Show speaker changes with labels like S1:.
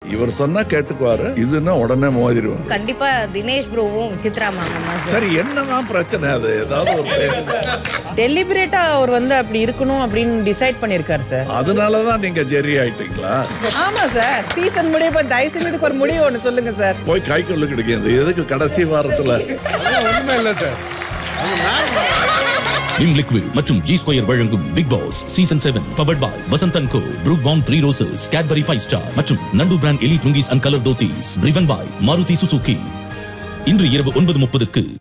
S1: இவர் சொன்னா கேட்டுக்குவாரு இதுன்னா உடனே மோதிடுவார்
S2: கண்டிப்பா தினேஷ் ப்ரோவும் சித்ரா மேமும் தான் சார்
S1: சரி என்னதான் பிரச்சனை அது ஏதாவது ஒரு பேரு.
S3: டெலிபரேட்டா அவர் வந்து அப்படி இருக்கணும் அப்படின்னு டிசைட் பண்ணிருக்காரு சார்
S1: அதனாலதான் நீங்க ஜெரி ஆயிட்டீங்களா
S3: ஆமா சார் சீசன் முடிய போய் தயவு செஞ்சு இதுக்கு ஒரு முடிவு ஒண்ணு சொல்லுங்க சார்
S1: போய் கை கொள்ளு கிடைக்கிறது எதுக்கு கடைசி வாரத்துல
S4: ஒண்ணுமே இல்ல சார்
S5: விம் லிக்விட் மற்றும் ஜி ஸ்கொயர் வழங்கும் Bigg Boss season seven powered by Vasanthan co Brooke Bond three roses Cadbury five star மற்றும் நண்டு பிராண்ட் எலி டுங்கிஸ் அண்ட் கலர் தோத்தீஸ் பிரிவன் பாய் மாருதி சுசுகி இன்று இரவு ஒன்பது முப்பதுக்கு